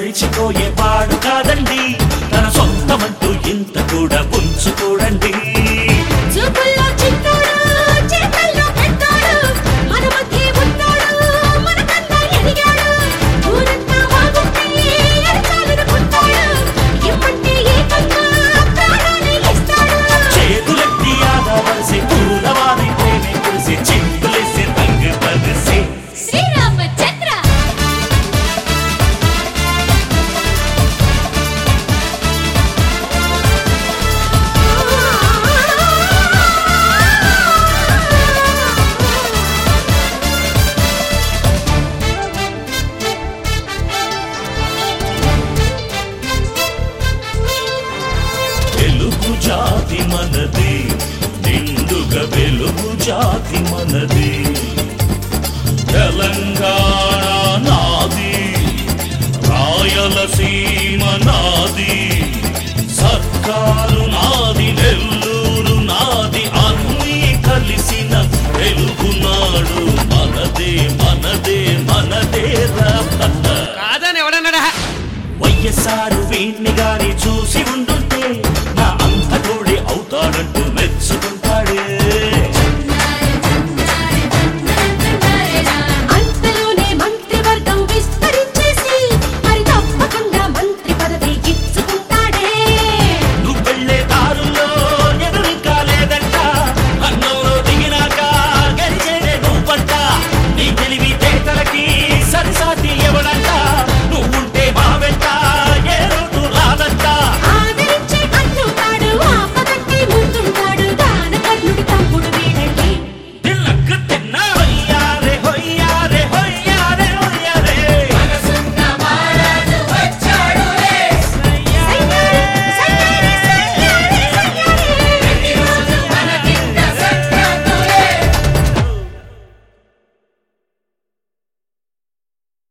మరిచిపోయేవాడు కాదండి తన సొంతమంటూ ఇంత కూడా ఉంచుకోడండి చూపుల్లో చిన్నోడు చేతల్లో పెద్దోడు మన మధ్య ఉన్నాడు మనకన్నా ఎదిగాడు ఊరంతా బాగుంటే ఎరచాలనుకుంటాడు ఇమ్మంటే ఏకంగా ప్రాణాన్ని ఇస్తాడు చేతులెత్తి ఆదవలసి పూలవారి ప్రేమే కురిసి చింపులేసి రంగు పదిసి శ్రీరామచంద్ర వెలుగు జాతి మనది నిండుగా వెలుగు జాతి మనది తెలంగాణ నాది రాయలసీమ నాది సర్కారు నాది నెల్లూరు నాది అన్నీ కలిసిన వెలుగునాడు మనదే మనదే మనదే రా కాదని ఎవడన్నాడా వైఎస్ఆర్ వీణ్ణి గాని చూసి